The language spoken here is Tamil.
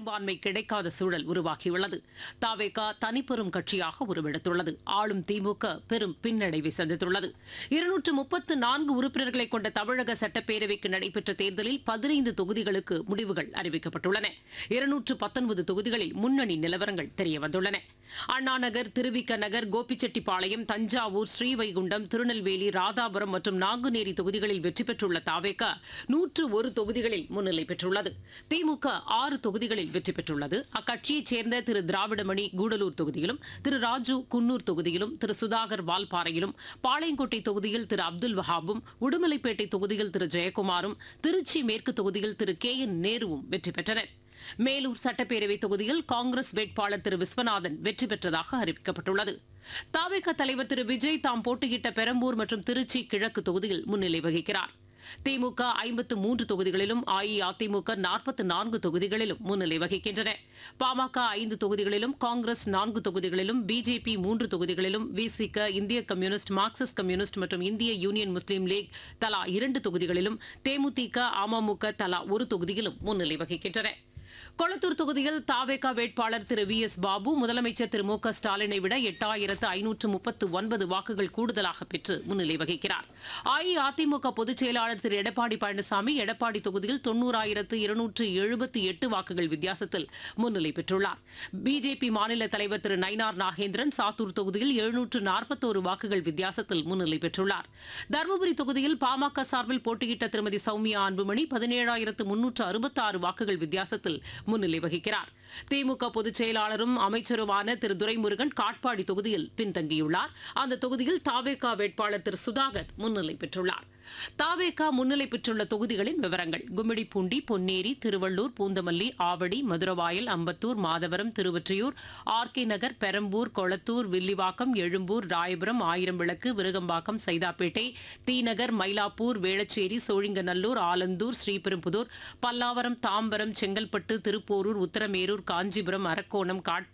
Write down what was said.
பெரும்பான்மை கிடைக்காத சூழல் உருவாகியுள்ளது தாவேகா தனிப்பெரும் கட்சியாக உருவெடுத்துள்ளது ஆளும் திமுக பெரும் பின்னடைவை சந்தித்துள்ளது இருநூற்று முப்பத்து நான்கு உறுப்பினர்களை கொண்ட தமிழக சட்டப்பேரவைக்கு நடைபெற்ற தேர்தலில் பதினைந்து தொகுதிகளுக்கு முடிவுகள் அறிவிக்கப்பட்டுள்ளன இருநூற்று பத்தொன்பது தொகுதிகளில் முன்னணி நிலவரங்கள் தெரியவந்துள்ளன அண்ணாநகர் திருவிக்க நகர் கோபிச்செட்டிப்பாளையம் தஞ்சாவூர் ஸ்ரீவைகுண்டம் திருநெல்வேலி ராதாபுரம் மற்றும் நாங்குநேரி தொகுதிகளில் வெற்றி பெற்றுள்ள தாவேகா நூற்று ஒரு தொகுதிகளில் முன்னிலை பெற்றுள்ளது திமுக ஆறு தொகுதிகளில் வெற்றி பெற்றுள்ளது அக்கட்சியைச் சேர்ந்த திரு திராவிடமணி கூடலூர் தொகுதியிலும் திரு ராஜு குன்னூர் தொகுதியிலும் திரு சுதாகர் வால்பாறையிலும் பாளையங்கோட்டை தொகுதியில் திரு அப்துல் வஹாபும் உடுமலைப்பேட்டை தொகுதியில் திரு ஜெயக்குமாரும் திருச்சி மேற்கு தொகுதியில் திரு கே என் நேருவும் வெற்றி பெற்றனர் மேலூர் சட்டப்பேரவை தொகுதியில் காங்கிரஸ் வேட்பாளர் திரு விஸ்வநாதன் வெற்றி பெற்றதாக அறிவிக்கப்பட்டுள்ளது தாவேக தலைவர் திரு விஜய் தாம் போட்டியிட்ட பெரம்பூர் மற்றும் திருச்சி கிழக்கு தொகுதியில் முன்னிலை வகிக்கிறார் திமுக ஐம்பத்து மூன்று தொகுதிகளிலும் அஇஅதிமுக நாற்பத்தி நான்கு தொகுதிகளிலும் முன்னிலை வகிக்கின்றன பாமக ஐந்து தொகுதிகளிலும் காங்கிரஸ் நான்கு தொகுதிகளிலும் பிஜேபி மூன்று தொகுதிகளிலும் விசிக இந்திய கம்யூனிஸ்ட் மார்க்சிஸ்ட் கம்யூனிஸ்ட் மற்றும் இந்திய யூனியன் முஸ்லீம் லீக் தலா இரண்டு தொகுதிகளிலும் தேமுதிக அமமுக தலா ஒரு தொகுதியிலும் முன்னிலை வகிக்கின்றன கொளத்தூர் தொகுதியில் தாவேகா வேட்பாளர் திரு வி எஸ் பாபு முதலமைச்சர் திரு மு க ஸ்டாலினை விட எட்டாயிரத்து ஐநூற்று முப்பத்து ஒன்பது வாக்குகள் கூடுதலாக பெற்று முன்னிலை வகிக்கிறார் அஇஅதிமுக பொதுச் செயலாளர் திரு எடப்பாடி பழனிசாமி எடப்பாடி தொகுதியில் தொன்னூறாயிரத்து இருநூற்று எழுபத்தி எட்டு வாக்குகள் வித்தியாசத்தில் முன்னிலை பெற்றுள்ளார் பிஜேபி மாநில தலைவர் திரு நயினார் நாகேந்திரன் சாத்தூர் தொகுதியில் எழுநூற்று நாற்பத்தோரு வாக்குகள் வித்தியாசத்தில் முன்னிலை பெற்றுள்ளார் தருமபுரி தொகுதியில் பாமக சார்பில் போட்டியிட்ட திருமதி சௌமியா அன்புமணி பதினேழாயிரத்து முன்னூற்று அறுபத்தாறு வாக்குகள் வித்தியாசத்தில் முன்னிலை வகிக்கிறார் திமுக பொதுச் செயலாளரும் அமைச்சருமான திரு துரைமுருகன் காட்பாடி தொகுதியில் பின்தங்கியுள்ளார் அந்த தொகுதியில் தாவேகா வேட்பாளர் திரு சுதாகர் முன்னிலை பெற்றுள்ளார் தாவேகா முன்னிலை பெற்றுள்ள தொகுதிகளின் விவரங்கள் கும்மிடிப்பூண்டி பொன்னேரி திருவள்ளூர் பூந்தமல்லி ஆவடி மதுரவாயல் அம்பத்தூர் மாதவரம் திருவொற்றியூர் ஆர்கே நகர் பெரம்பூர் கொளத்தூர் வில்லிவாக்கம் எழும்பூர் ராயபுரம் ஆயிரம் விளக்கு விருகம்பாக்கம் சைதாப்பேட்டை தீநகர் மயிலாப்பூர் வேளச்சேரி சோழிங்கநல்லூர் ஆலந்தூர் ஸ்ரீபெரும்புதூர் பல்லாவரம் தாம்பரம் செங்கல்பட்டு திருப்போரூர் உத்தரமேரூர் காஞ்சிபுரம் அரக்கோணம் காட்பாடி